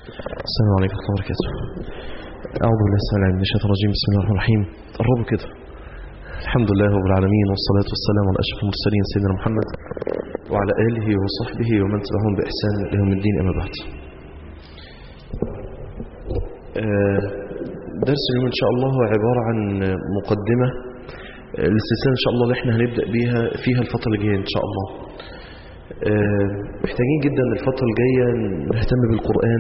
السلام عليكم ورحمة الله وبركاته أعوذ بالله السلام عليكم من الشيطان الرجيم بسم الله الرحمن الرحيم قربوا كده الحمد لله رب العالمين والصلاة والسلام على أشرف المرسلين سيدنا محمد وعلى آله وصحبه ومن تبعهم بإحسان لهم الدين أما بعد آه، درس اليوم إن شاء الله هو عبارة عن مقدمة آه، للسلسلة إن شاء الله اللي احنا هنبدأ بيها فيها الفترة الجاية إن شاء الله آه، محتاجين جدا الفترة الجاية نهتم بالقرآن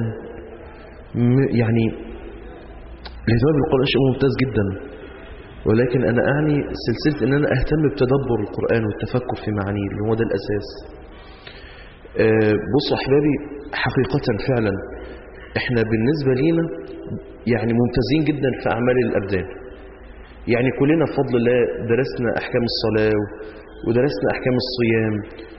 م- يعني الاهتمام بالقرآن شيء ممتاز جدا ولكن أنا أعني سلسلة أن أنا أهتم بتدبر القرآن والتفكر في معانيه اللي هو ده الأساس آه، بصوا أحبابي حقيقة فعلا احنا بالنسبة لينا يعني ممتازين جدا في أعمال الأبدان يعني كلنا بفضل الله درسنا أحكام الصلاة ودرسنا أحكام الصيام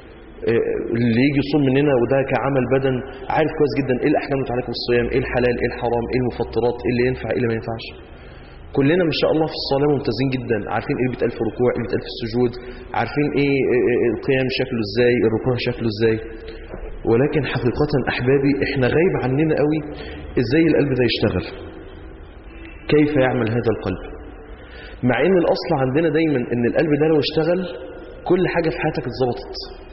اللي يجي يصوم مننا وده كعمل بدن عارف كويس جدا ايه الاحكام المتعلقه بالصيام ايه الحلال ايه الحرام ايه المفطرات ايه اللي ينفع ايه اللي ما ينفعش كلنا ما شاء الله في الصلاه ممتازين جدا عارفين ايه اللي بيتقال في الركوع ايه اللي بيتقال في السجود عارفين ايه إيه- إيه القيام شكله ازاي الركوع شكله ازاي ولكن حقيقه احبابي احنا غايب عننا قوي ازاي القلب ده يشتغل كيف يعمل هذا القلب مع ان الاصل عندنا دايما ان القلب ده لو اشتغل كل حاجه في حياتك اتظبطت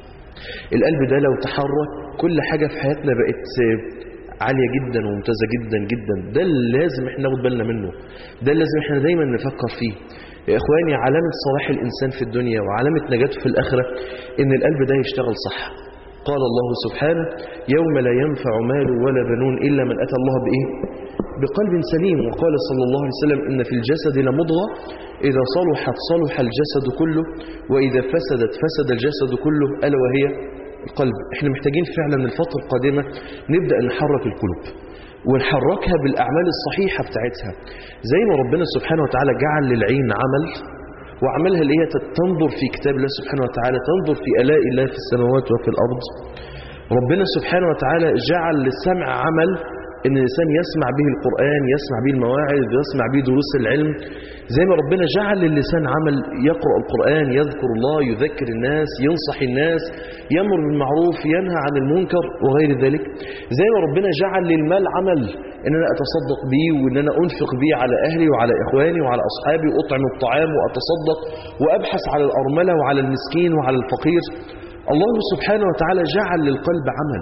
القلب ده لو تحرك كل حاجة في حياتنا بقت عالية جدا وممتازة جدا جدا ده اللي لازم احنا ناخد بالنا منه ده اللي لازم احنا دايما نفكر فيه يا اخواني علامة صلاح الانسان في الدنيا وعلامة نجاته في الاخرة ان القلب ده يشتغل صح قال الله سبحانه يوم لا ينفع مال ولا بنون الا من اتى الله بايه بقلب سليم وقال صلى الله عليه وسلم ان في الجسد لمضغة اذا صلحت صلح الجسد كله واذا فسدت فسد الجسد كله الا وهي القلب احنا محتاجين فعلا الفترة القادمة نبدأ نحرك القلوب ونحركها بالأعمال الصحيحة بتاعتها زي ما ربنا سبحانه وتعالى جعل للعين عمل وعملها اللي هي تنظر في كتاب الله سبحانه وتعالى تنظر في آلاء الله في السماوات وفي الأرض ربنا سبحانه وتعالى جعل للسمع عمل ان الانسان يسمع به القرآن يسمع به المواعظ يسمع به دروس العلم زي ما ربنا جعل للسان عمل يقرأ القرآن يذكر الله يذكر الناس ينصح الناس يأمر بالمعروف ينهى عن المنكر وغير ذلك زي ما ربنا جعل للمال عمل ان انا اتصدق به وان انا انفق به على اهلي وعلى اخواني وعلى اصحابي واطعم الطعام واتصدق وابحث على الارمله وعلى المسكين وعلى الفقير الله سبحانه وتعالى جعل للقلب عمل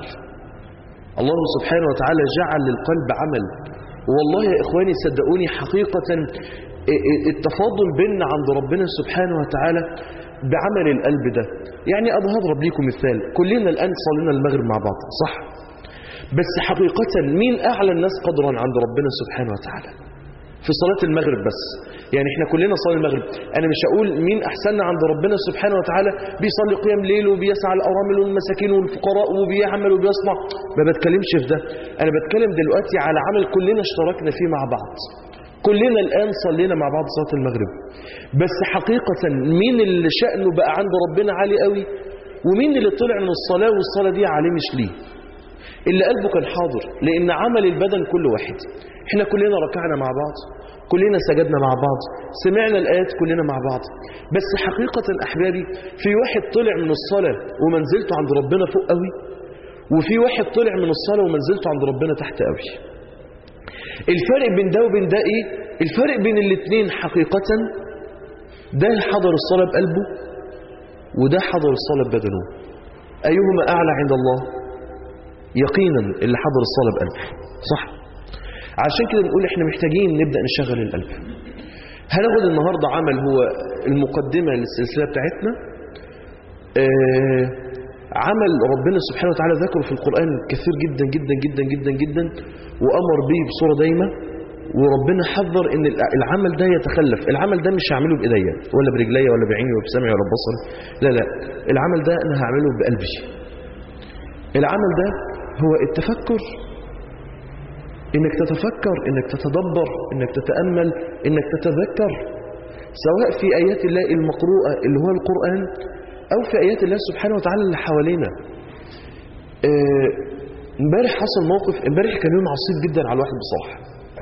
الله سبحانه وتعالى جعل للقلب عمل والله يا إخواني صدقوني حقيقة التفاضل بيننا عند ربنا سبحانه وتعالى بعمل القلب ده يعني أبو هضرب ليكم مثال كلنا الآن صلينا المغرب مع بعض صح بس حقيقة مين أعلى الناس قدرا عند ربنا سبحانه وتعالى في صلاة المغرب بس يعني احنا كلنا صلي المغرب انا مش هقول مين احسننا عند ربنا سبحانه وتعالى بيصلي قيام ليل وبيسعى الارامل والمساكين والفقراء وبيعمل وبيصنع ما بتكلمش في ده انا بتكلم دلوقتي على عمل كلنا اشتركنا فيه مع بعض كلنا الان صلينا مع بعض صلاة المغرب بس حقيقة مين اللي شأنه بقى عند ربنا عالي قوي ومين اللي طلع من الصلاة والصلاة دي عليه مش ليه اللي قلبه كان حاضر لأن عمل البدن كل واحد احنا كلنا ركعنا مع بعض كلنا سجدنا مع بعض سمعنا الآيات كلنا مع بعض بس حقيقة أحبابي في واحد طلع من الصلاة ومنزلته عند ربنا فوق قوي وفي واحد طلع من الصلاة ومنزلته عند ربنا تحت قوي الفرق بين ده وبين ده ايه الفرق بين الاثنين حقيقة ده حضر الصلاة بقلبه وده حضر الصلاة ببدنه أيهما أعلى عند الله يقينا اللي حضر الصلاة بقلبه صح عشان كده بنقول احنا محتاجين نبدأ نشغل القلب هناخد النهاردة عمل هو المقدمة للسلسلة بتاعتنا آه عمل ربنا سبحانه وتعالى ذكره في القرآن كثير جدا جدا جدا جدا جدا وأمر به بصورة دايمة وربنا حذر ان العمل ده يتخلف العمل ده مش هعمله بايديا ولا برجليا ولا بعيني ولا بسمعي ولا ببصري لا لا العمل ده انا هعمله بقلبي العمل ده هو التفكر انك تتفكر انك تتدبر انك تتأمل انك تتذكر سواء في ايات الله المقروءة اللي هو القرآن او في ايات الله سبحانه وتعالى اللي حوالينا امبارح آه حصل موقف امبارح كان يوم عصيب جدا على الواحد بصراحة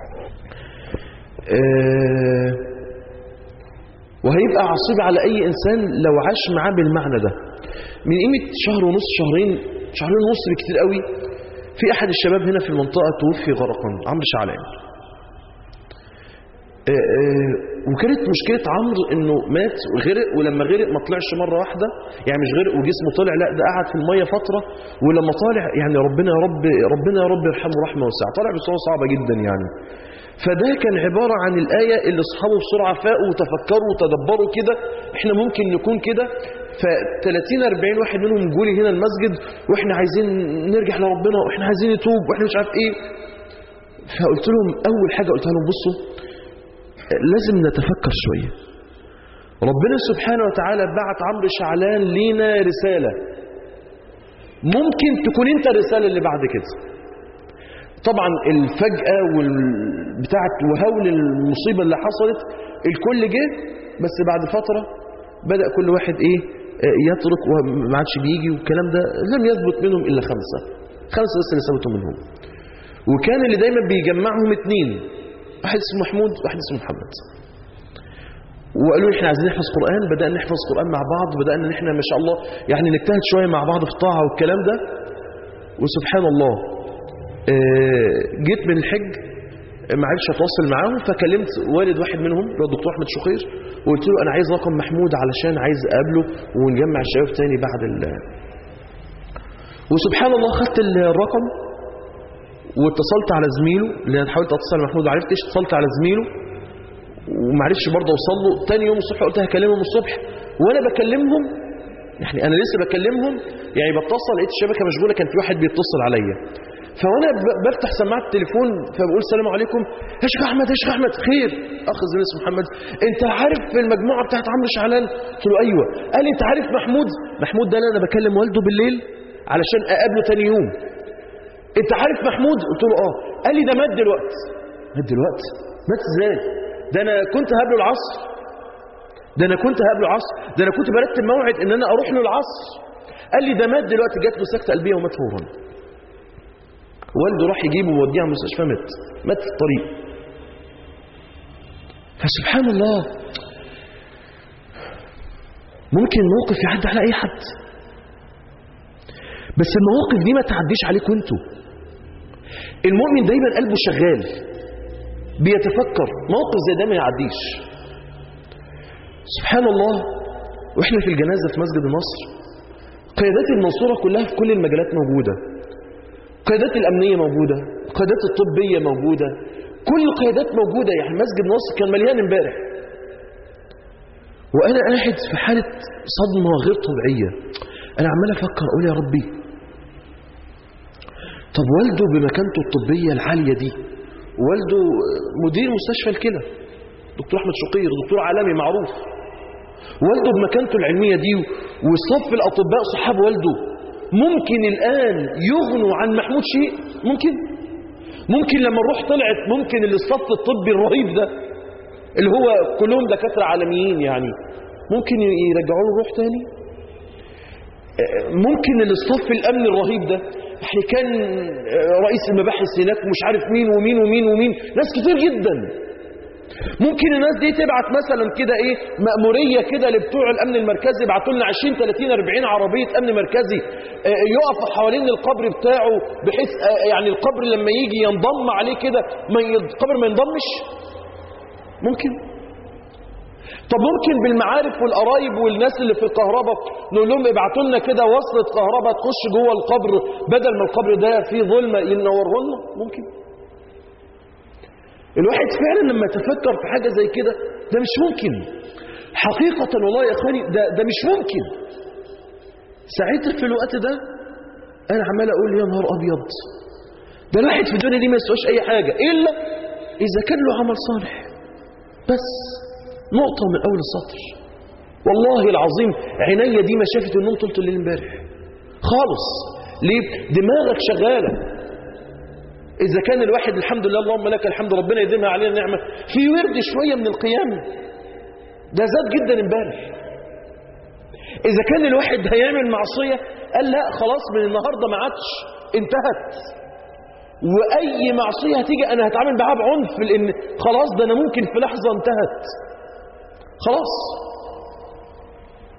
آه وهيبقى عصيب على اي انسان لو عاش معاه بالمعنى ده من قيمة شهر ونص شهرين شهرين ونص بكتير قوي في أحد الشباب هنا في المنطقة توفي غرقا عمرو شعلان آه، آه، وكانت مشكلة عمرو انه مات وغرق ولما غرق ما طلعش مرة واحدة يعني مش غرق وجسمه طلع لا ده قعد في المية فترة ولما طالع يعني ربنا يا رب ربنا يا رب يرحمه رحمة واسعة طالع بصورة صعبة جدا يعني فده كان عبارة عن الآية اللي أصحابه بسرعة فاقوا وتفكروا وتدبروا كده احنا ممكن نكون كده ف 30 40 واحد منهم جولي هنا المسجد واحنا عايزين نرجع لربنا واحنا عايزين نتوب واحنا مش عارف ايه فقلت لهم اول حاجة قلتها لهم بصوا لازم نتفكر شوية ربنا سبحانه وتعالى بعت عمرو شعلان لينا رسالة ممكن تكون انت الرسالة اللي بعد كده طبعا الفجأة والبتاعة وهول المصيبة اللي حصلت الكل جه بس بعد فترة بدأ كل واحد ايه آه، يترك وما عادش بيجي والكلام ده لم يثبت منهم إلا خمسة خمسة بس اللي ثبتوا منهم وكان اللي دايما بيجمعهم اتنين واحد اسمه محمود واحد اسمه محمد وقالوا لي احنا عايزين نحفظ قرآن بدأنا نحفظ قرآن مع بعض بدأنا ان احنا ما شاء الله يعني نجتهد شوية مع بعض في الطاعة والكلام ده وسبحان الله آه، جيت من الحج ما عرفش اتواصل معاهم فكلمت والد واحد منهم اللي هو الدكتور احمد شقير وقلت له انا عايز رقم محمود علشان عايز اقابله ونجمع الشباب تاني بعد ال وسبحان الله خدت الرقم واتصلت على زميله لان حاولت اتصل على محمود ما عرفتش اتصلت على زميله وما عرفش برضه اوصل له تاني يوم الصبح قلت هكلمهم الصبح وانا بكلمهم يعني انا لسه بكلمهم يعني بتصل لقيت الشبكه مشغوله كان في واحد بيتصل عليا فوانا ب- بفتح سماعه التليفون فبقول السلام عليكم يا شيخ احمد يا شيخ احمد خير اخ زميلي اسمه محمد انت عارف المجموعه بتاعت عمرو شعلان قلت له ايوه قال لي انت عارف محمود محمود ده اللي انا بكلم والده بالليل علشان اقابله تاني يوم انت عارف محمود قلت له اه قال لي ده مات دلوقتي مات دلوقتي مات ازاي ده انا كنت هقابله العصر ده انا كنت هقابله العصر ده انا كنت برتب موعد ان انا اروح له العصر قال لي ده مات دلوقتي جات له سكته قلبيه ومات فورا والده راح يجيبه ووديه على المستشفى مات مات في الطريق فسبحان الله ممكن موقف يعدي على اي حد بس المواقف دي ما تعديش عليكم انتوا المؤمن دايما قلبه شغال بيتفكر موقف زي ده ما يعديش سبحان الله واحنا في الجنازه في مسجد النصر قيادات المنصوره كلها في كل المجالات موجوده القيادات الامنيه موجوده القيادات الطبيه موجوده كل القيادات موجوده يعني مسجد النصر كان مليان امبارح وانا قاعد في حاله صدمه غير طبيعيه انا عمال افكر اقول يا ربي طب والده بمكانته الطبيه العاليه دي والده مدير مستشفى الكلى دكتور احمد شقير دكتور عالمي معروف والده بمكانته العلميه دي وصف الاطباء صحاب والده ممكن الان يغنوا عن محمود شيء ممكن ممكن لما الروح طلعت ممكن اللي الصف الطبي الرهيب ده اللي هو كلهم دكاتره عالميين يعني ممكن يرجعوا له الروح تاني ممكن اللي الصف الامن الرهيب ده يعني كان رئيس المباحث هناك ومش عارف مين ومين ومين ومين ناس كتير جدا ممكن الناس دي تبعت مثلا كده ايه مأمورية كده لبتوع الامن المركزي يبعتوا لنا 20 30 40 عربية امن مركزي آه، يقفوا حوالين القبر بتاعه بحيث آه، يعني القبر لما يجي ينضم عليه كده ما ي- القبر ما ينضمش ممكن طب ممكن بالمعارف والقرايب والناس اللي في الكهرباء نقول لهم ابعتوا لنا كده وصلة كهرباء تخش جوه القبر بدل ما القبر ده فيه ظلمة ينوره لنا ممكن الواحد فعلا لما يتفكر في حاجة زي كده ده مش ممكن حقيقة والله يا اخواني ده, ده مش ممكن ساعتها في الوقت ده انا عمال اقول يا نهار ابيض ده الواحد في الدنيا دي ما يسواش اي حاجة الا اذا كان له عمل صالح بس نقطة من اول السطر والله العظيم عينيا دي ما شافت النوم طولة الليل امبارح خالص ليه دماغك شغالة إذا كان الواحد الحمد لله اللهم لك الحمد ربنا يديمها علينا نعمة في ورد شوية من القيام ده زاد جدا امبارح إذا كان الواحد هيعمل معصية قال لا خلاص من النهاردة ما عادش انتهت وأي معصية هتيجي أنا هتعامل معاها بعنف لأن خلاص ده أنا ممكن في لحظة انتهت خلاص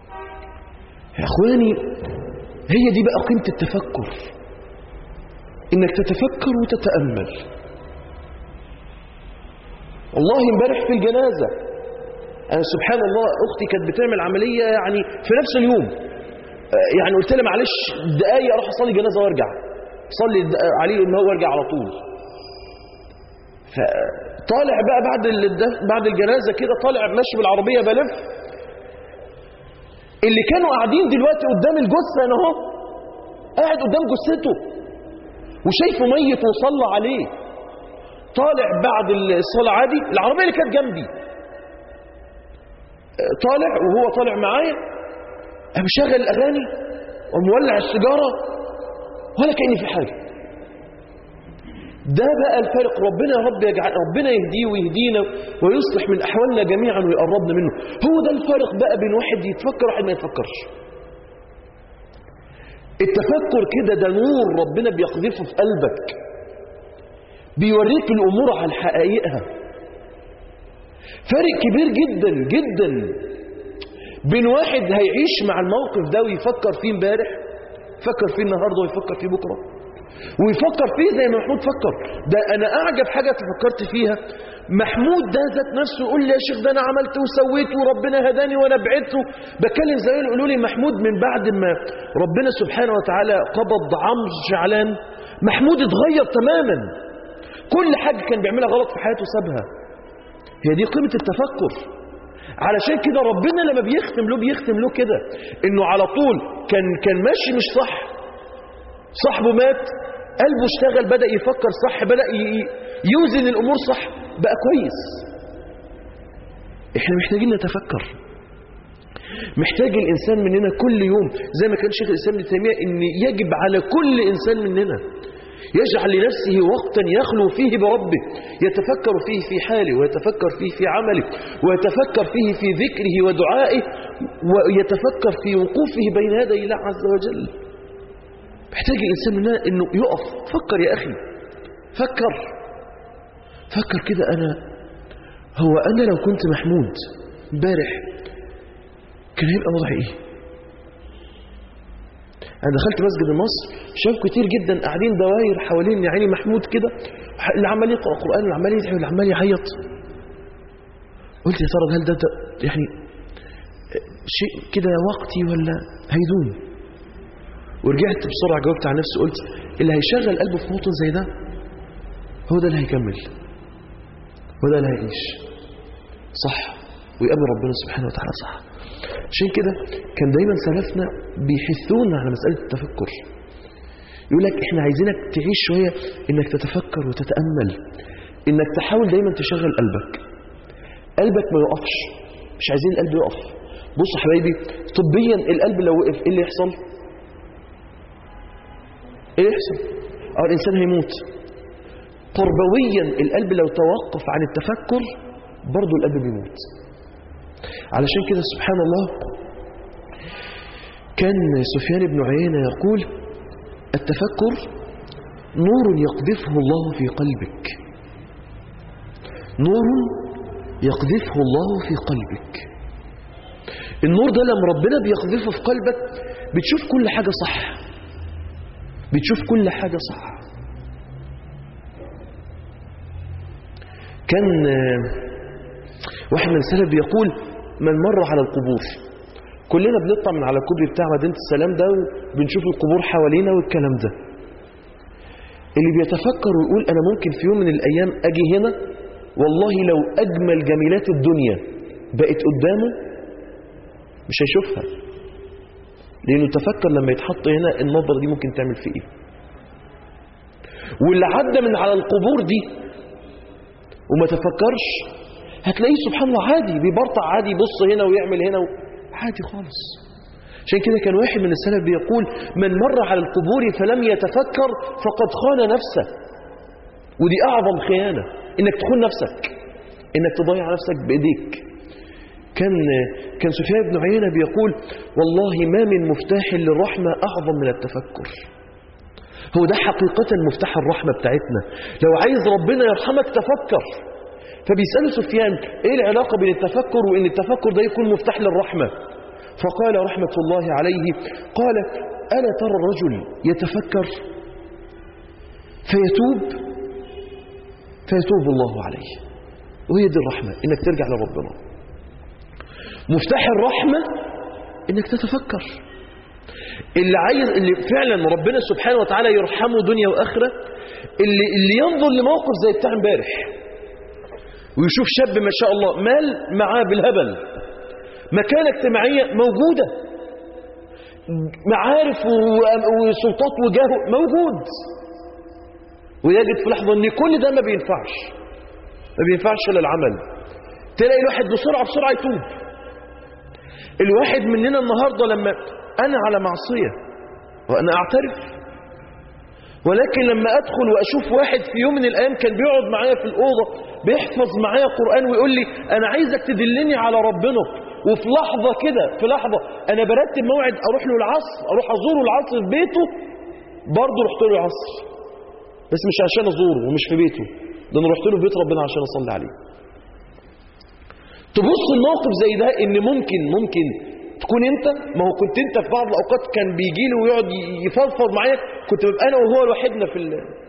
يا أخواني هي دي بقى قيمة التفكر انك تتفكر وتتأمل والله امبارح في الجنازة أنا سبحان الله أختي كانت بتعمل عملية يعني في نفس اليوم آه، يعني قلت لها معلش دقايق أروح أصلي جنازة وأرجع صلي الد- عليه إن هو وأرجع على طول فطالع بقى بعد ال- بعد الجنازة كده طالع ماشي بالعربية بلف اللي كانوا قاعدين دلوقتي قدام الجثة أنا أهو قاعد قدام جثته وشايفه ميت وصلى عليه طالع بعد الصلاة عادي العربية اللي كانت جنبي آه، طالع وهو طالع معايا قام مشغل الأغاني ومولع السيجارة ولا كأني في حاجة ده بقى الفرق ربنا يا رب يجعل ربنا يهديه ويهدينا ويصلح من أحوالنا جميعا ويقربنا منه هو ده الفرق بقى بين واحد يتفكر وواحد ما يتفكرش التفكر كده ده نور ربنا بيقذفه في قلبك بيوريك الأمور على حقائقها فرق كبير جدا جدا بين واحد هيعيش مع الموقف ده ويفكر فيه امبارح فكر فيه النهارده ويفكر فيه بكره ويفكر فيه زي ما محمود فكر ده انا اعجب حاجه فكرت فيها محمود ده ذات نفسه يقول لي يا شيخ ده انا عملت وسويت وربنا هداني وانا بعدته بكلم زمايلي يقولوا لي محمود من بعد ما ربنا سبحانه وتعالى قبض عمرو شعلان محمود اتغير تماما كل حاجه كان بيعملها غلط في حياته سابها هي دي قيمه التفكر علشان كده ربنا لما بيختم له بيختم له كده انه على طول كان كان ماشي مش صح صاحبه مات قلبه اشتغل بدأ يفكر صح بدأ ي- يوزن الأمور صح بقى كويس احنا محتاجين نتفكر محتاج الإنسان مننا كل يوم زي ما كان شيخ الإسلام ابن تيمية إن يجب على كل إنسان مننا يجعل لنفسه وقتا يخلو فيه بربه يتفكر فيه في حاله ويتفكر فيه في عمله ويتفكر فيه في ذكره ودعائه ويتفكر في وقوفه بين يدي الله عز وجل محتاج الإنسان مننا إنه يقف فكر يا أخي فكر فكر كده أنا هو أنا لو كنت محمود امبارح كان هيبقى وضعي إيه أنا دخلت مسجد مصر شاف كتير جدا قاعدين دواير حوالين يعني محمود كده اللي عمال يقرأ قرآن اللي عمال يدعي واللي عمال يعيط قلت يا ترى هل ده, ده يعني شيء كده وقتي ولا هيدوم ورجعت بسرعة جاوبت على نفسي قلت اللي هيشغل قلبه في موطن زي ده هو ده اللي هيكمل هو ده اللي هيعيش صح ويقابل ربنا سبحانه وتعالى صح عشان كده كان دايما سلفنا بيحثونا على مسألة التفكر يقول لك احنا عايزينك تعيش شوية انك تتفكر وتتأمل انك تحاول دايما تشغل قلبك قلبك ما يقفش مش عايزين القلب يقف بصوا حبايبي طبيا القلب لو وقف ايه اللي يحصل ايه اللي يحصل اه الانسان هيموت تربويا القلب لو توقف عن التفكر برضه القلب بيموت علشان كده سبحان الله كان سفيان بن عيينة يقول التفكر نور يقذفه الله في قلبك نور يقذفه الله في قلبك النور ده لما ربنا بيقذفه في قلبك بتشوف كل حاجة صح بتشوف كل حاجة صح كان واحد من السلف بيقول من مر على القبور كلنا بنطلع من على الكوبري بتاع مدينة السلام ده وبنشوف القبور حوالينا والكلام ده اللي بيتفكر ويقول أنا ممكن في يوم من الأيام أجي هنا والله لو أجمل جميلات الدنيا بقت قدامه مش هيشوفها لأنه تفكر لما يتحط هنا النظرة دي ممكن تعمل فيه إيه واللي عدى من على القبور دي وما تفكرش هتلاقيه سبحان الله عادي بيبرطع عادي يبص هنا ويعمل هنا و... عادي خالص عشان كده كان واحد من السلف بيقول من مر على القبور فلم يتفكر فقد خان نفسه ودي أعظم خيانة إنك تخون نفسك إنك تضيع نفسك بإيديك كان كان سفيان بن عيينة بيقول والله ما من مفتاح للرحمة أعظم من التفكر هو ده حقيقة مفتاح الرحمة بتاعتنا لو عايز ربنا يرحمك تفكر فبيسأل سفيان ايه العلاقة بين التفكر وان التفكر ده يكون مفتاح للرحمة فقال رحمة الله عليه قال ألا ترى الرجل يتفكر فيتوب فيتوب الله عليه وهي دي الرحمة انك ترجع لربنا مفتاح الرحمة انك تتفكر اللي عايز اللي فعلا ربنا سبحانه وتعالى يرحمه دنيا واخره اللي اللي ينظر لموقف زي بتاع امبارح ويشوف شاب ما شاء الله مال معاه بالهبل مكانة اجتماعية موجودة معارف وسلطات وجاه موجود ويجد في لحظة ان كل ده ما بينفعش ما بينفعش للعمل تلاقي الواحد بسرعة بسرعة يتوب الواحد مننا النهاردة لما أنا على معصية وأنا أعترف ولكن لما أدخل وأشوف واحد في يوم من الأيام كان بيقعد معايا في الأوضة بيحفظ معايا قرآن ويقول لي أنا عايزك تدلني على ربنا وفي لحظة كده في لحظة أنا برتب موعد أروح له العصر أروح أزوره العصر في بيته برضه رحت له العصر بس مش عشان أزوره ومش في بيته ده أنا رحت له في بيت ربنا عشان أصلي عليه تبص الموقف زي ده ان ممكن ممكن تكون انت ما هو كنت انت في بعض الاوقات كان بيجي لي ويقعد يفضفض معايا كنت ببقى انا وهو لوحدنا في ال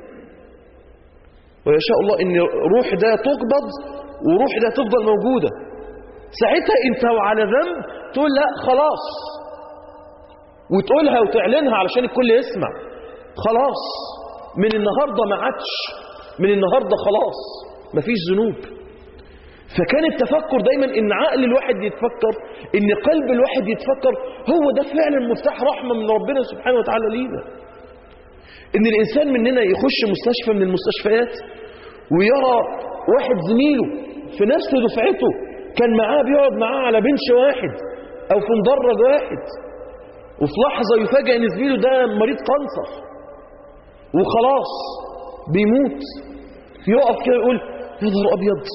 ويشاء الله ان روح ده تقبض وروح ده تفضل موجوده ساعتها انت وعلى ذنب تقول لا خلاص وتقولها وتعلنها علشان الكل يسمع خلاص من النهارده ما عادش من النهارده خلاص مفيش ذنوب فكان التفكر دايما ان عقل الواحد يتفكر ان قلب الواحد يتفكر هو ده فعلا مفتاح رحمة من ربنا سبحانه وتعالى لينا ان الانسان مننا يخش مستشفى من المستشفيات ويرى واحد زميله في نفس دفعته كان معاه بيقعد معاه على بنش واحد او في مدرج واحد وفي لحظة يفاجئ ان زميله ده مريض قنصر وخلاص بيموت يقف كده يقول يا نهار ابيض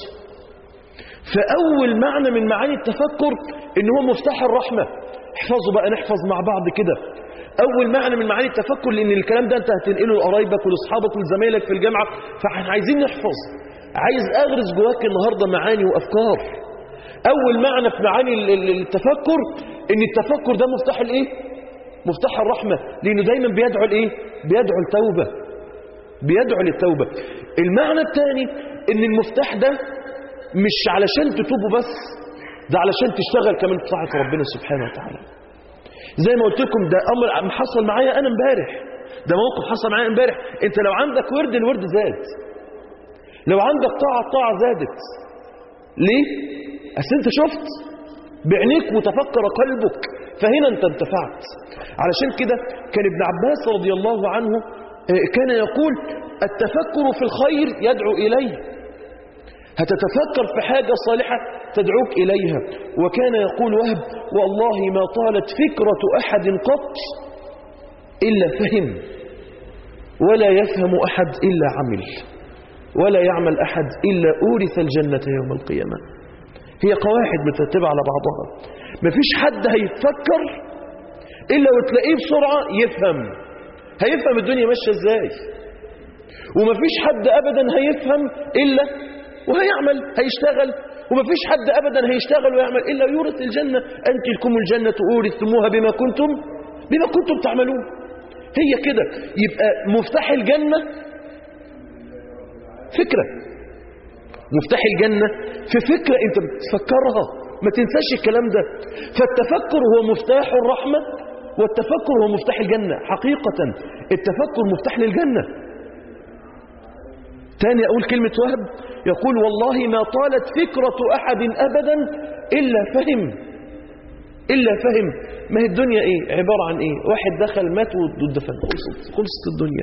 فأول معنى من معاني التفكر إن هو مفتاح الرحمة احفظوا بقى نحفظ مع بعض كده أول معنى من معاني التفكر لأن الكلام ده أنت هتنقله لقرايبك ولأصحابك ولزمايلك في الجامعة فاحنا عايزين نحفظ عايز أغرس جواك النهاردة معاني وأفكار أول معنى في معاني التفكر إن التفكر ده مفتاح الإيه؟ مفتاح الرحمة لأنه دايما بيدعو الإيه؟ بيدعو التوبة بيدعو للتوبة المعنى الثاني إن المفتاح ده مش علشان تتوبوا بس ده علشان تشتغل كمان في طاعة ربنا سبحانه وتعالى زي ما قلت لكم ده امر حصل معايا انا امبارح ده موقف حصل معايا امبارح انت لو عندك ورد الورد زاد لو عندك طاعة الطاعة زادت ليه اصل انت شفت بعينيك وتفكر قلبك فهنا انت انتفعت علشان كده كان ابن عباس رضي الله عنه كان يقول التفكر في الخير يدعو إليه هتتفكر في حاجة صالحة تدعوك إليها وكان يقول وهب والله ما طالت فكرة أحد قط إلا فهم ولا يفهم أحد إلا عمل ولا يعمل أحد إلا أورث الجنة يوم القيامة هي قواعد مترتبة على بعضها مفيش حد هيتفكر إلا وتلاقيه بسرعة يفهم هيفهم الدنيا ماشية إزاي ومفيش حد أبدا هيفهم إلا وهيعمل هيشتغل ومفيش حد أبدا هيشتغل ويعمل إلا يورث الجنة أنت لكم الجنة أورثتموها بما كنتم بما كنتم تعملون هي كده يبقى مفتاح الجنة فكرة مفتاح الجنة في فكرة أنت بتفكرها ما تنساش الكلام ده فالتفكر هو مفتاح الرحمة والتفكر هو مفتاح الجنة حقيقة التفكر مفتاح للجنة تاني أقول كلمة وهب يقول والله ما طالت فكرة أحد أبدا إلا فهم إلا فهم ما هي الدنيا إيه عبارة عن إيه واحد دخل مات ودفن خلصت خلصت الدنيا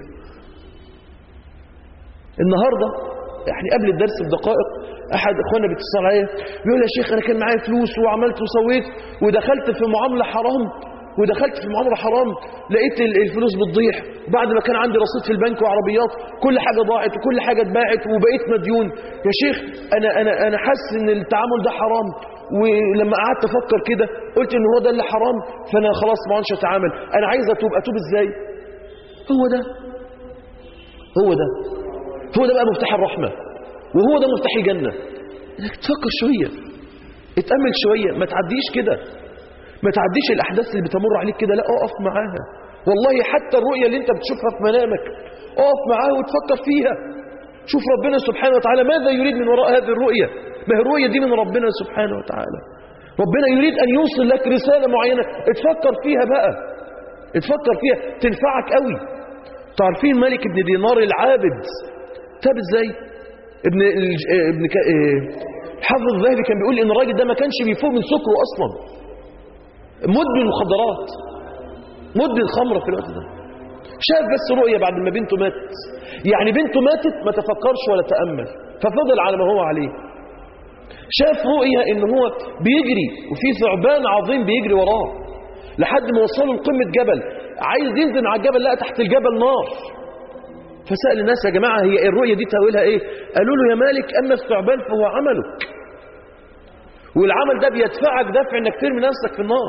النهاردة يعني قبل الدرس بدقائق أحد إخواننا بيتصل عليا بيقول يا شيخ أنا كان معايا فلوس وعملت وسويت ودخلت في معاملة حرام ودخلت في معاملة حرام لقيت الفلوس بتضيع بعد ما كان عندي رصيد في البنك وعربيات كل حاجة ضاعت وكل حاجة اتباعت وبقيت مديون يا شيخ أنا أنا أنا حاسس إن التعامل ده حرام ولما قعدت أفكر كده قلت إن هو ده اللي حرام فأنا خلاص ما عادش أتعامل أنا عايز أتوب أتوب إزاي هو ده هو ده هو ده بقى مفتاح الرحمة وهو ده مفتاح الجنة انك تفكر شوية اتأمل شوية ما تعديش كده ما تعديش الأحداث اللي بتمر عليك كده لا اقف معاها والله حتى الرؤية اللي انت بتشوفها في منامك اقف معاه وتفكر فيها شوف ربنا سبحانه وتعالى ماذا يريد من وراء هذه الرؤية ما هي الرؤية دي من ربنا سبحانه وتعالى ربنا يريد أن يوصل لك رسالة معينة اتفكر فيها بقى اتفكر فيها تنفعك قوي تعرفين ملك ابن دينار العابد تاب ازاي ابن الج- اه ابن ك- اه الحافظ الذهبي كان بيقول ان الراجل ده ما كانش بيفوق من سكره اصلا مدمن مخدرات مدمن خمره في الوقت ده شاف بس رؤية بعد ما بنته ماتت يعني بنته ماتت ما تفكرش ولا تأمل ففضل على ما هو عليه شاف رؤية ان هو بيجري وفي ثعبان عظيم بيجري وراه لحد ما وصله لقمة جبل عايز ينزل على الجبل لقى تحت الجبل نار فسأل الناس يا جماعة هي الرؤية دي تاويلها ايه قالوا له يا مالك اما الثعبان فهو عملك والعمل ده بيدفعك دفع انك ترمي نفسك في النار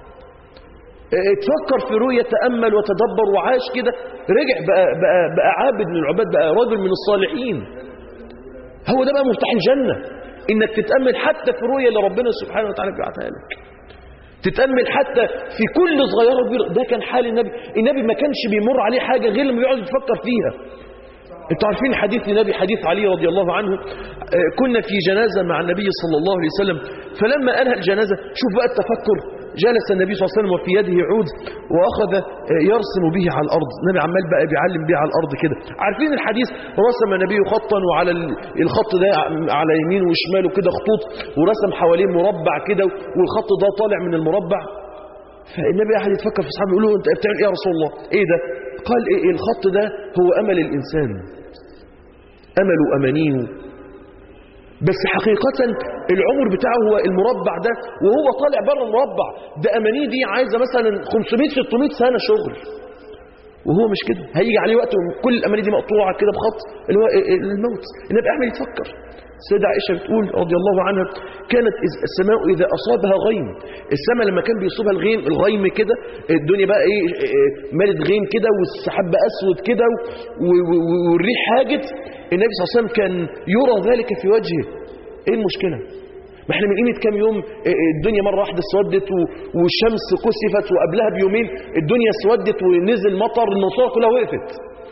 تفكر في رؤية تأمل وتدبر وعاش كده رجع بقى, بقى, بقى عابد من العباد بقى رجل من الصالحين هو ده بقى مفتاح الجنة انك تتأمل حتى في الرؤية اللي ربنا سبحانه وتعالى بيبعتها لك تتأمل حتى في كل صغيرة وكبيرة ده كان حال النبي النبي ما كانش بيمر عليه حاجة غير لما يقعد يفكر فيها انتوا عارفين حديث النبي حديث علي رضي الله عنه آه، كنا في جنازة مع النبي صلى الله عليه وسلم فلما أنهى الجنازة شوف بقى التفكر جلس النبي صلى الله عليه وسلم وفي يده عود وأخذ آه، يرسم به على الأرض النبي عمال بقى بيعلم به على الأرض كده عارفين الحديث رسم النبي خطا وعلى ال- الخط ده على يمين وشماله كده خطوط ورسم حواليه مربع كده والخط ده طالع من المربع فالنبي قاعد يتفكر في صحابه يقول له انت بتعمل ايه يا رسول الله ايه ده قال ايه الخط ده هو امل الانسان امل امانيه بس حقيقة العمر بتاعه هو المربع ده وهو طالع بره المربع ده امانيه دي عايزة مثلا 500 600 سنة شغل وهو مش كده هيجي عليه وقت كل الاماني دي مقطوعة كده بخط اللي هو الموت النبي احمد يتفكر السيدة عائشة بتقول رضي الله عنها كانت إذ- السماء إذا أصابها غيم السماء لما كان بيصيبها الغيم الغيم كده الدنيا بقى إيه إيه، مالت غيم كده والسحاب بقى أسود كده و- و- و- والريح هاجت النبي صلى الله عليه وسلم كان يرى ذلك في وجهه إيه المشكلة ما احنا من قيمة كام يوم إيه، إيه، الدنيا مرة واحدة اسودت و- والشمس كسفت وقبلها بيومين الدنيا اسودت ونزل مطر المنصورة كلها وقفت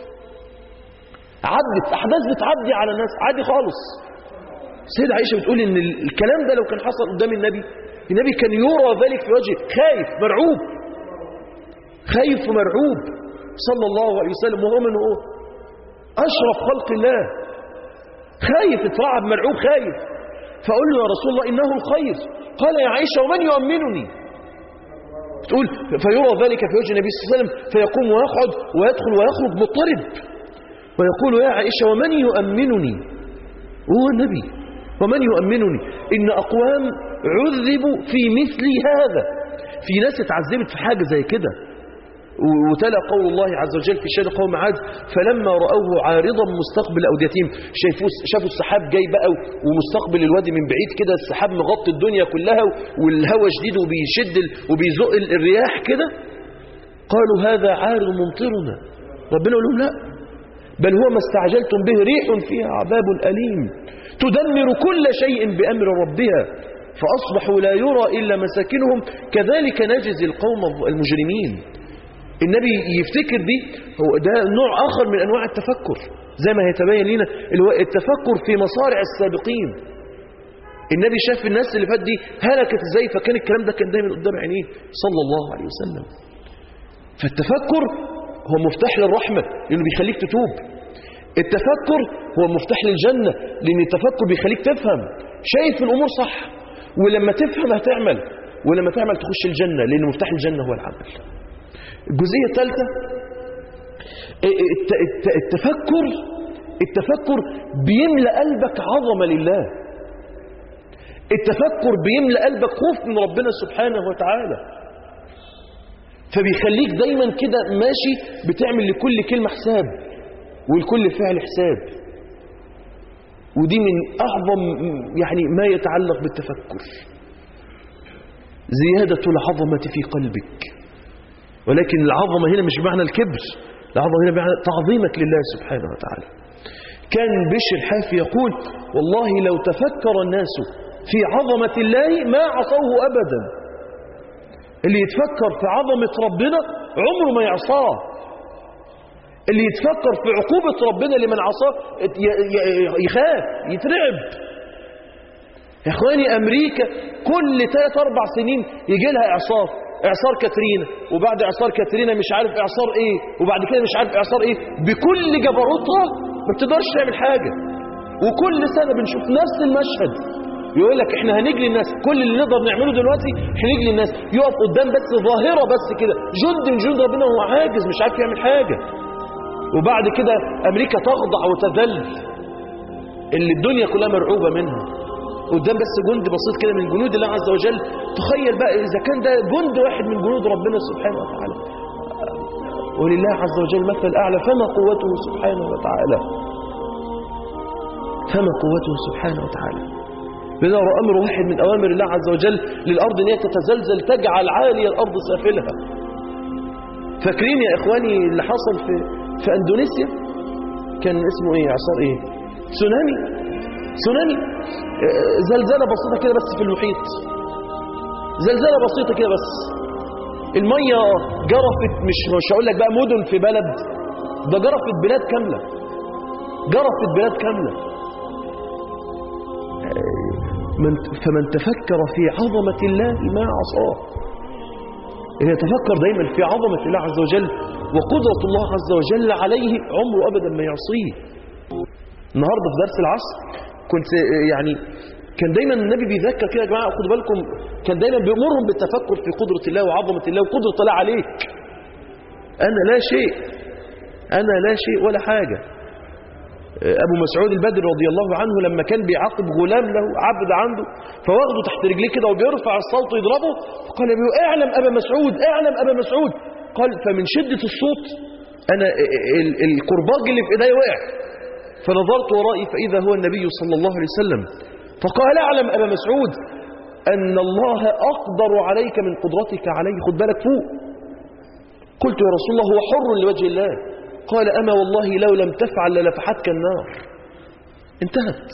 عدت أحداث بتعدي على الناس عادي خالص السيدة عائشة بتقول ان ال- الكلام ده لو كان حصل قدام النبي النبي كان يرى ذلك في وجهه خايف مرعوب خايف ومرعوب صلى الله عليه وسلم وهو من هو أشرف خلق الله خايف اترعب مرعوب خايف فأقول له يا رسول الله إنه الخير قال يا عائشة ومن يؤمنني تقول فيرى ذلك في وجه النبي صلى الله عليه وسلم فيقوم ويقعد ويدخل ويخرج مضطرب ويقول يا عائشة ومن يؤمنني هو النبي ومن يؤمنني إن أقوام عذبوا في مثل هذا في ناس اتعذبت في حاجة زي كده و- وتلا قول الله عز وجل في شأن قوم عاد فلما رأوه عارضا مستقبل أوديتهم شافوا شافوا السحاب جاي بقى ومستقبل الوادي من بعيد كده السحاب مغطي الدنيا كلها والهواء شديد وبيشد ال- وبيزق ال- الرياح كده قالوا هذا عارض ممطرنا ربنا يقول لهم لا بل هو ما استعجلتم به ريح فيها عذاب أليم تدمر كل شيء بأمر ربها فأصبحوا لا يرى إلا مساكنهم كذلك نجزي القوم المجرمين النبي يفتكر دي هو ده نوع آخر من أنواع التفكر زي ما هيتبين لنا اللي هو التفكر في مصارع السابقين النبي شاف الناس اللي فات دي هلكت ازاي فكان الكلام ده كان دايما قدام عينيه صلى الله عليه وسلم فالتفكر هو مفتاح للرحمة لأنه بيخليك تتوب التفكر هو مفتاح للجنة لأن التفكر بيخليك تفهم شايف الأمور صح ولما تفهم هتعمل ولما تعمل تخش الجنة لأن مفتاح الجنة هو العمل الجزئية الثالثة الت- الت- التفكر التفكر بيملأ قلبك عظمة لله التفكر بيملأ قلبك خوف من ربنا سبحانه وتعالى فبيخليك دايما كده ماشي بتعمل لكل كلمة حساب ولكل فعل حساب ودي من أعظم يعني ما يتعلق بالتفكر زيادة العظمة في قلبك ولكن العظمة هنا مش بمعنى الكبر العظمة هنا بمعنى تعظيمك لله سبحانه وتعالى كان بشر الحافي يقول والله لو تفكر الناس في عظمة الله ما عصوه أبدا اللي يتفكر في عظمة ربنا عمره ما يعصاه اللي يتفكر في عقوبة ربنا لمن عصاه ي- ي- يخاف يترعب يا اخواني امريكا كل ثلاث اربع سنين يجي لها اعصار اعصار كاترينا وبعد اعصار كاترينا مش عارف اعصار ايه وبعد كده مش عارف اعصار ايه بكل جبروتها ما بتقدرش تعمل حاجه وكل سنه بنشوف نفس المشهد يقول لك احنا هنجلي الناس كل اللي نقدر نعمله دلوقتي احنا نجلي الناس يقف قدام بس ظاهره بس كده جند من جند ربنا هو عاجز مش عارف يعمل حاجه وبعد كده امريكا تخضع وتذل اللي الدنيا كلها مرعوبه منها قدام بس جند بسيط كده من جنود الله عز وجل تخيل بقى إذا كان ده جند واحد من جنود ربنا سبحانه وتعالى ولله عز وجل مثل الأعلى فما قوته سبحانه وتعالى فما قوته سبحانه وتعالى بنرى أمر واحد من أوامر الله عز وجل للأرض أن هي تتزلزل تجعل عالية الأرض سافلها فاكرين يا إخواني اللي حصل في في أندونيسيا كان اسمه إيه إعصار إيه تسونامي تسونامي آه، زلزلة بسيطة كده بس في المحيط زلزلة بسيطة كده بس المية جرفت مش مش هقول لك بقى مدن في بلد ده جرفت بلاد كاملة جرفت بلاد كاملة آه، من فمن تفكر في عظمة الله ما عصاه يتفكر دايما في عظمة الله عز وجل وقدرة الله عز وجل عليه عمره أبدا ما يعصيه النهاردة في درس العصر كنت يعني كان دايما النبي بيذكر كده يا جماعة خدوا بالكم كان دايما بيأمرهم بالتفكر في قدرة الله وعظمة الله وقدرة الله عليك أنا لا شيء أنا لا شيء ولا حاجة أبو مسعود البدر رضي الله عنه لما كان بيعاقب غلام له عبد عنده فواخده تحت رجليه كده وبيرفع الصوت ويضربه فقال له اعلم أبا مسعود اعلم أبا مسعود قال فمن شدة الصوت أنا ال- ال- الكرباج اللي في إيدي وقع فنظرت ورائي فإذا هو النبي صلى الله عليه وسلم فقال اعلم أبا مسعود أن الله أقدر عليك من قدرتك عليه خد بالك فوق قلت يا رسول الله هو حر لوجه الله قال أما والله لو لم تفعل للفحتك النار انتهت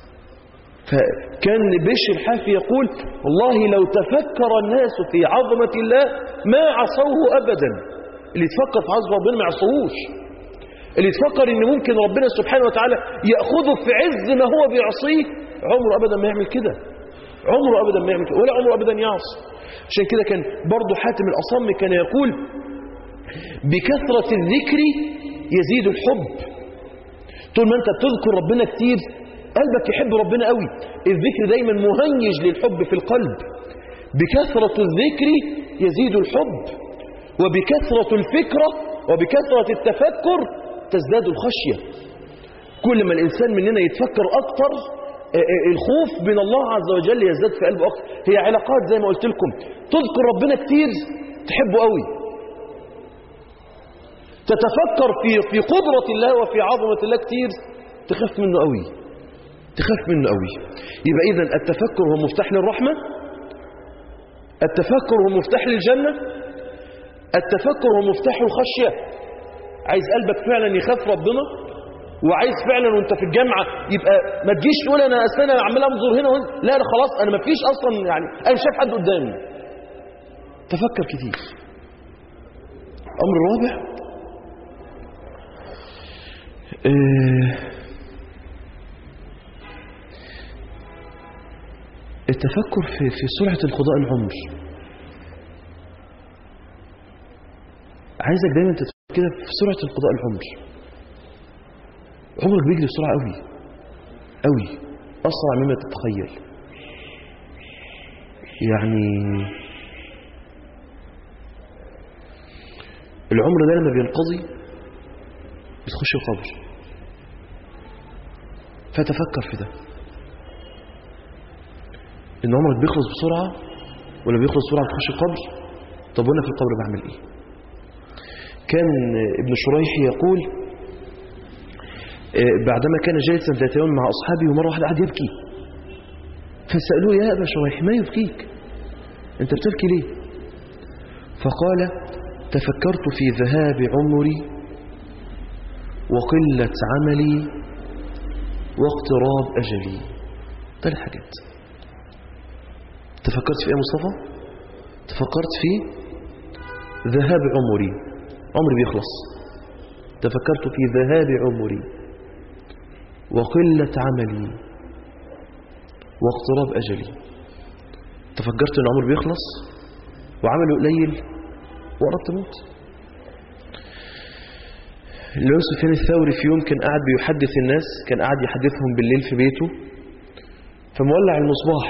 فكان بشر الحافي يقول والله لو تفكر الناس في عظمة الله ما عصوه أبدا اللي يتفكر في عظمة ربنا ما يعصوهوش اللي يتفكر ان ممكن ربنا سبحانه وتعالى يأخذه في عز ما هو بيعصيه عمره أبدا ما يعمل كده عمره أبدا ما يعمل كده ولا عمره أبدا يعصي عشان كده كان برضو حاتم الأصم كان يقول بكثرة الذكر يزيد الحب طول ما انت بتذكر ربنا كتير قلبك يحب ربنا قوي الذكر دايما مهيج للحب في القلب بكثرة الذكر يزيد الحب وبكثرة الفكرة وبكثرة التفكر تزداد الخشية كل ما الإنسان مننا يتفكر أكتر آه، آه، الخوف من الله عز وجل يزداد في قلبه أكتر هي علاقات زي ما قلت لكم تذكر ربنا كتير تحبه قوي تتفكر في في قدرة الله وفي عظمة الله كتير تخاف منه قوي تخاف منه قوي يبقى إذا التفكر هو مفتاح للرحمة التفكر هو مفتاح للجنة التفكر هو مفتاح الخشية عايز قلبك فعلا يخاف ربنا وعايز فعلا وانت في الجامعة يبقى ما تجيش تقول انا اصل انا عمال انظر هنا وهنا لا لا خلاص انا ما فيش اصلا يعني انا مش شايف حد قدامي تفكر كتير الامر الرابع آه، التفكر في في سرعة انقضاء العمر عايزك دايما تتفكر كده في سرعة انقضاء العمر عمرك بيجري بسرعة قوي قوي أسرع مما تتخيل يعني العمر ده لما بينقضي بتخش القبر فتفكر في ده ان عمرك بيخلص بسرعة ولا بيخلص بسرعة بتخش القبر طب وانا في القبر بعمل ايه كان ابن شريح يقول آه، بعدما كان جالسا ذات يوم مع أصحابه ومرة واحدة قعد يبكي فسألوه يا أبا شريح ما يبكيك أنت بتبكي ليه فقال تفكرت في ذهاب عمري وقلة عملي واقتراب أجلي ثلاث حاجات تفكرت في ايه يا مصطفى تفكرت في ذهاب عمري عمري بيخلص تفكرت في ذهاب عمري وقلة عملي واقتراب أجلي تفكرت أن عمر بيخلص وعمله قليل وقربت موت الإمام سفيان الثوري في يوم كان قاعد بيحدث الناس كان قاعد يحدثهم بالليل في بيته فمولع المصباح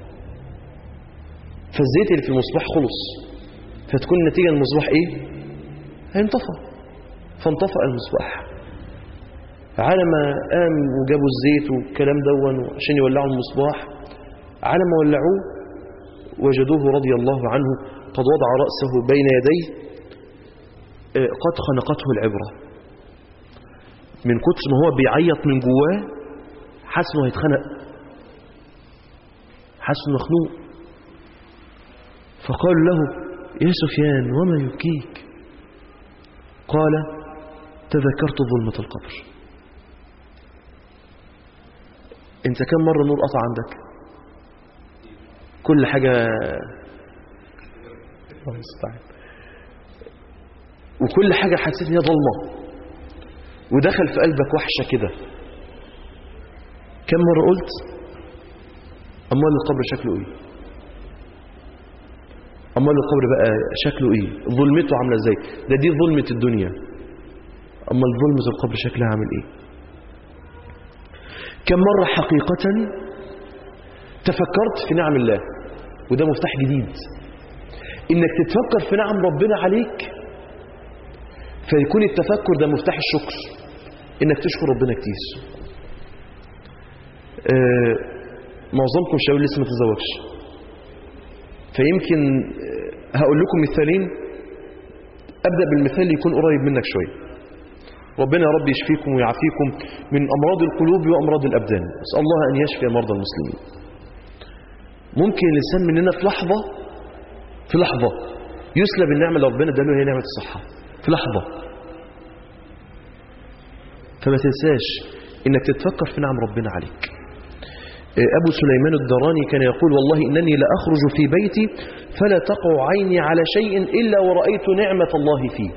فالزيت اللي في المصباح خلص فتكون النتيجة المصباح ايه هينطفى فانطفأ المصباح على ما قام وجابوا الزيت والكلام دون عشان يولعوا المصباح على ما ولعوه وجدوه رضي الله عنه قد وضع رأسه بين يديه آه، قد خنقته العبرة من كتر ما هو بيعيط من جواه حاسس انه هيتخنق حاسس انه مخنوق فقال له يا سفيان وما يبكيك قال تذكرت ظلمة القبر انت كم مرة نور قطع عندك كل حاجة الله المستعان وكل حاجة حسيت ان هي ظلمة ودخل في قلبك وحشة كده كم مرة قلت أمال القبر شكله إيه أمال القبر بقى شكله إيه ظلمته عاملة إزاي ده دي ظلمة الدنيا أمال ظلمة القبر شكلها عامل إيه كم مرة حقيقة تفكرت في نعم الله وده مفتاح جديد إنك تتفكر في نعم ربنا عليك فيكون التفكر ده مفتاح الشكر انك تشكر ربنا كتير آه، معظمكم الشباب لسه ما تزوجش فيمكن آه، هقول لكم مثالين ابدا بالمثال اللي يكون قريب منك شويه ربنا يا رب يشفيكم ويعافيكم من امراض القلوب وامراض الابدان اسال الله ان يشفي مرضى المسلمين ممكن الانسان مننا في لحظه في لحظه يسلب النعمه اللي ربنا اداله هي نعمه الصحه في لحظه فما تنساش انك تتفكر في نعم ربنا عليك أبو سليمان الدراني كان يقول والله إنني لأخرج في بيتي فلا تقع عيني على شيء إلا ورأيت نعمة الله فيه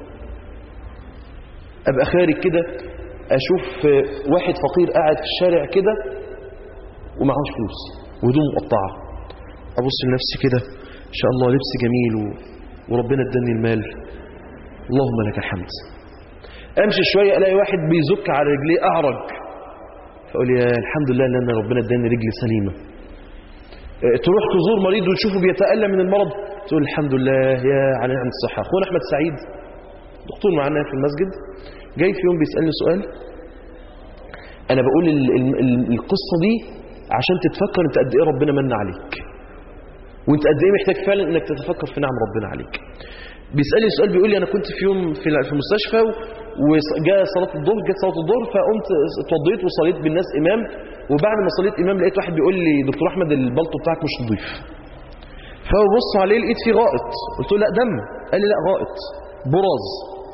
أبقى خارج كده أشوف واحد فقير قاعد في الشارع كده ومعهوش فلوس وهدوم مقطعة أبص لنفسي كده إن شاء الله لبس جميل و- وربنا اداني المال اللهم لك الحمد امشي شويه الاقي واحد بيزك على رجليه اعرج فاقول يا الحمد لله ان انا ربنا اداني رجل سليمه اه، تروح تزور مريض وتشوفه بيتالم من المرض تقول الحمد لله يا على نعمه الصحه اخونا احمد سعيد دكتور معانا في المسجد جاي في يوم بيسالني سؤال انا بقول ال ال ال القصه دي عشان تتفكر انت قد ايه ربنا من عليك وانت قد ايه محتاج فعلا انك تتفكر في نعم ربنا عليك بيسالني سؤال بيقول لي انا كنت في يوم في في المستشفى وجاء صلاه الظهر جت صلاه الظهر فقمت اتوضيت وصليت بالناس امام وبعد ما صليت امام لقيت واحد بيقول لي دكتور احمد البلطو بتاعك مش نظيف فببص عليه لقيت فيه غائط قلت له لا دم قال لي لا غائط براز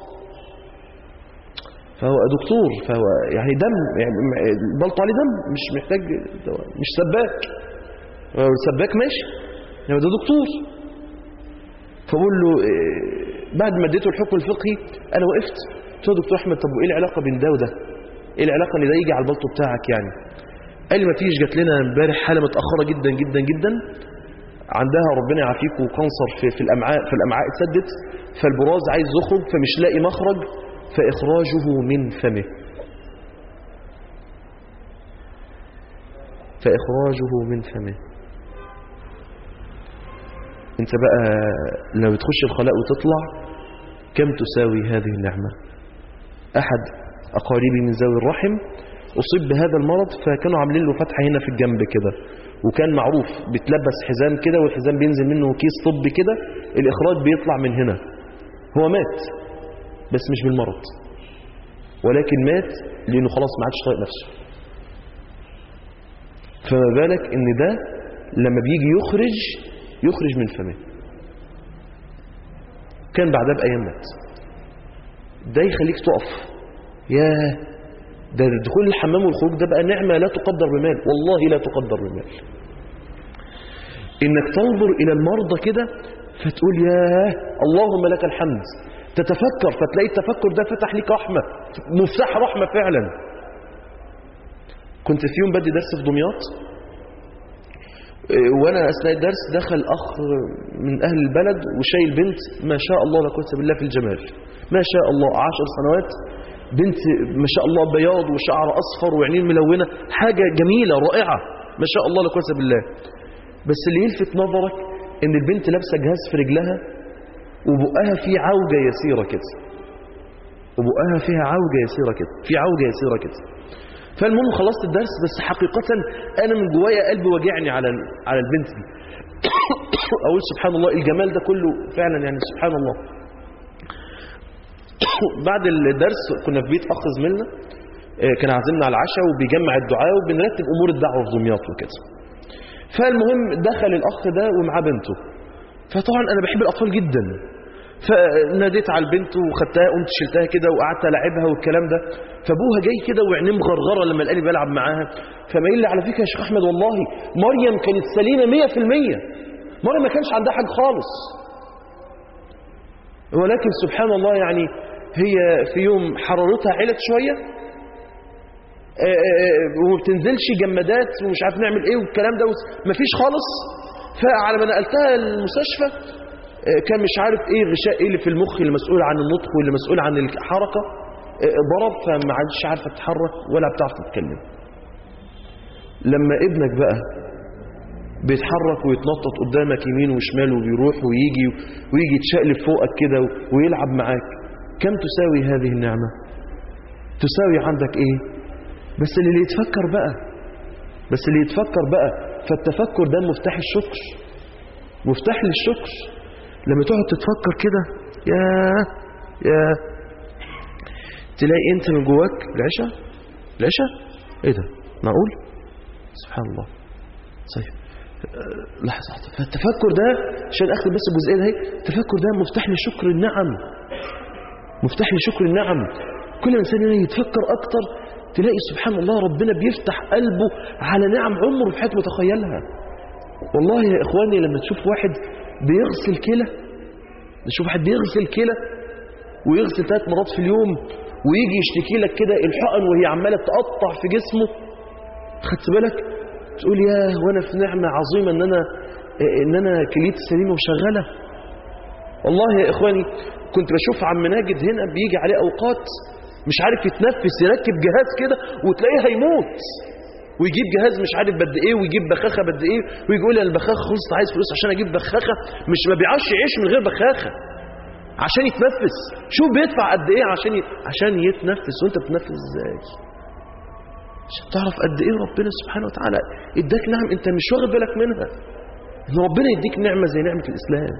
فهو دكتور فهو يعني دم يعني البلطو عليه دم مش محتاج دواء. مش سباك لو سباك ماشي يعني ده دكتور فبقول له إيه، بعد ما اديته الحكم الفقهي انا وقفت قلت له يا دكتور احمد طب وايه العلاقه بين ده وده ايه العلاقه ان ده يجي على البلطو بتاعك يعني قال لي ما فيش جات لنا امبارح حاله متاخره جدا جدا جدا عندها ربنا يعافيكم كانسر في, في الامعاء في الامعاء اتسدت فالبراز عايز يخرج فمش لاقي مخرج فاخراجه من فمه فاخراجه من فمه انت بقى لو تخش الخلاء وتطلع كم تساوي هذه النعمة أحد أقاربي من ذوي الرحم أصيب بهذا المرض فكانوا عاملين له فتحة هنا في الجنب كده وكان معروف بتلبس حزام كده والحزام بينزل منه كيس طب كده الإخراج بيطلع من هنا هو مات بس مش بالمرض ولكن مات لأنه خلاص ما عادش طايق نفسه فما بالك ان ده لما بيجي يخرج يخرج من فمه كان بعدها بأيام مات ده يخليك تقف يا ده دخول الحمام والخروج ده بقى نعمة لا تقدر بمال والله لا تقدر بمال انك تنظر الى المرضى كده فتقول يا اللهم لك الحمد تتفكر فتلاقي التفكر ده فتح ليك رحمة مفتاح رحمة فعلا كنت في يوم بدي درس في دمياط إيه، وانا اثناء الدرس دخل اخ من اهل البلد وشايل بنت ما شاء الله لا قوه بالله في الجمال ما شاء الله عشر سنوات بنت ما شاء الله بياض وشعر اصفر وعينين ملونه حاجه جميله رائعه ما شاء الله لا قوه بالله بس اللي يلفت نظرك ان البنت لابسه جهاز في رجلها وبقها فيه عوجه يسيره كده وبقها فيها عوجه يسيره كده في عوجه يسيره كده فالمهم خلصت الدرس بس حقيقة أنا من جوايا قلبي واجعني على على البنت دي أقول سبحان الله الجمال ده كله فعلا يعني سبحان الله بعد الدرس كنا في بيت أخ زميلنا آه، كان عازمنا على العشاء وبيجمع الدعاء وبنرتب أمور الدعوة في دمياط وكده فالمهم دخل الأخ ده ومعاه بنته فطبعا أنا بحب الأطفال جدا فناديت على البنت وخدتها قمت شلتها كده وقعدت العبها والكلام ده فابوها جاي كده وعينيه مغرغره لما لقاني بلعب معاها فما لي على فكره يا شيخ احمد والله مريم كانت سليمه 100% مريم ما كانش عندها حاجه خالص ولكن سبحان الله يعني هي في يوم حرارتها علت شويه آه، آه، وما بتنزلش جمادات ومش عارف نعمل ايه والكلام ده مفيش خالص فعلى ما نقلتها المستشفى آه، كان مش عارف ايه غشاء ايه اللي في المخ اللي مسؤول عن النطق واللي مسؤول عن الحركه آه، ضرب فما عادش عارفه تتحرك ولا بتعرف تتكلم لما ابنك بقى بيتحرك ويتنطط قدامك يمين وشمال وبيروح ويجي ويجي يتشقلب فوقك كده ويلعب معاك كم تساوي هذه النعمة تساوي عندك ايه بس اللي يتفكر بقى بس اللي يتفكر بقى فالتفكر ده مفتاح الشكر مفتاح للشكر لما تقعد تتفكر كده يا يا تلاقي انت من جواك العشاء العشاء ايه ده معقول سبحان الله طيب أه، لحظة واحدة. فالتفكر ده عشان اختم بس الجزئية ده التفكر ده مفتاح لشكر النعم مفتاح لشكر النعم كل ما انسان يتفكر اكتر تلاقي سبحان الله ربنا بيفتح قلبه على نعم عمره في حياته متخيلها والله يا اخواني لما تشوف واحد بيغسل كلى تشوف واحد بيغسل كلى ويغسل ثلاث مرات في اليوم ويجي يشتكي لك كده الحقن وهي عماله تقطع في جسمه خدت بالك تقول يا وانا في نعمه عظيمه ان انا ان انا كليتي سليمه وشغاله والله يا اخواني كنت بشوف عم ناجد هنا بيجي عليه اوقات مش عارف يتنفس يركب جهاز كده وتلاقيه هيموت ويجيب جهاز مش عارف بد ايه ويجيب بخاخه بد ايه ويجي يقول لي البخاخه خلصت عايز فلوس عشان اجيب بخاخه مش ما بيعرفش يعيش من غير بخاخه عشان يتنفس شوف بيدفع قد ايه عشان ي... عشان يتنفس وانت بتنفس ازاي عشان تعرف قد ايه ربنا سبحانه وتعالى اداك نعم انت مش واخد بالك منها ان ربنا يديك نعمه زي نعمه الاسلام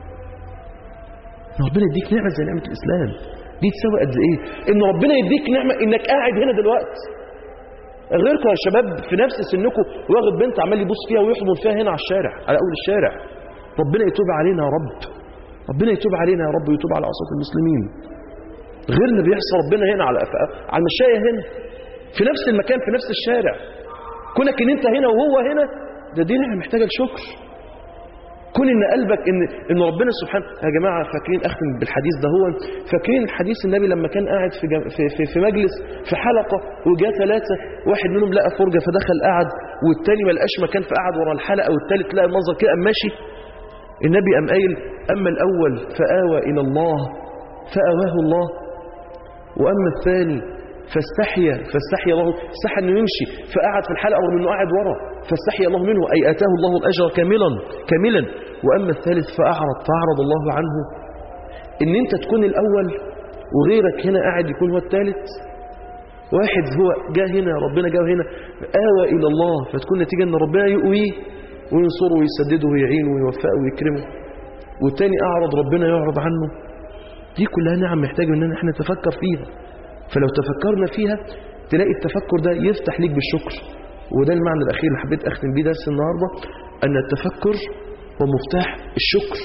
ان ربنا يديك نعمه زي نعمه الاسلام دي تساوي قد ايه ان ربنا يديك نعمه انك قاعد هنا دلوقتي غيركم يا شباب في نفس سنكم واخد بنت عمال يبص فيها ويحضن فيها هنا على الشارع على اول الشارع ربنا يتوب علينا يا رب ربنا يتوب علينا يا رب ويتوب على عصاة المسلمين غيرنا بيحصل ربنا هنا على على المشاية هنا في نفس المكان في نفس الشارع كونك ان انت هنا وهو هنا ده دي نعمه محتاجه لشكر كون ان قلبك ان ان ربنا سبحانه يا جماعه فاكرين اختم بالحديث ده هو فاكرين حديث النبي لما كان قاعد في جم... في, في في مجلس في حلقه وجاء ثلاثه واحد منهم لقى فرجه فدخل قعد والتاني ما لقاش مكان فقعد ورا الحلقه والتالت لقى المنظر كده قام ماشي النبي قام قايل اما الاول فاوى الى الله فاواه الله واما الثاني فاستحيا فاستحيا الله استحى انه يمشي فقعد في الحلقه رغم انه قاعد ورا فاستحيا الله منه اي اتاه الله الاجر كاملا كاملا واما الثالث فاعرض فاعرض الله عنه ان انت تكون الاول وغيرك هنا قاعد يكون هو الثالث واحد هو جاء هنا ربنا جاء هنا آوى إلى الله فتكون نتيجة أن ربنا يقويه وينصره ويسدده ويعينه ويوفقه ويكرمه والتاني أعرض ربنا يعرض عنه دي كلها نعم محتاج أن احنا نتفكر فيها فلو تفكرنا فيها تلاقي التفكر ده يفتح ليك بالشكر وده المعنى الأخير اللي حبيت أختم بيه درس النهاردة أن التفكر هو مفتاح الشكر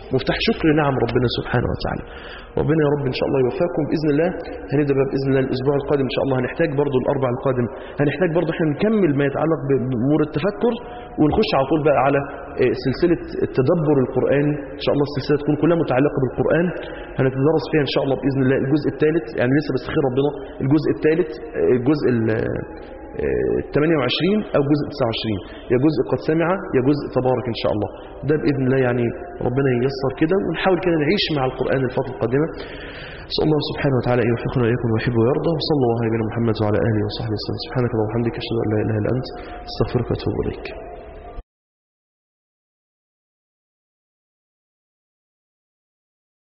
مفتاح شكر نعم ربنا سبحانه وتعالى ربنا يا رب ان شاء الله يوفقكم باذن الله هنبدا بقى باذن الله الاسبوع القادم ان شاء الله هنحتاج برضو الاربع القادم هنحتاج برضو احنا نكمل ما يتعلق بامور التفكر ونخش على طول بقى على آه، سلسله التدبر القراني ان شاء الله السلسله تكون كلها متعلقه بالقران هنتدرس فيها ان شاء الله باذن الله الجزء الثالث يعني لسه بستخير ربنا الجزء الثالث آه، الجزء ال- 28 أو جزء 29 يا جزء قد سمع يا جزء تبارك إن شاء الله ده بإذن الله يعني ربنا ييسر كده ونحاول كده نعيش مع القرآن الفترة القادمة أسأل الله سبحانه وتعالى أن يوفقنا وإياكم ويحب ويرضى وصلى الله على نبينا محمد وعلى آله وصحبه وسلم سبحانك اللهم وبحمدك أشهد أن لا إله إلا أنت أستغفرك وأتوب إليك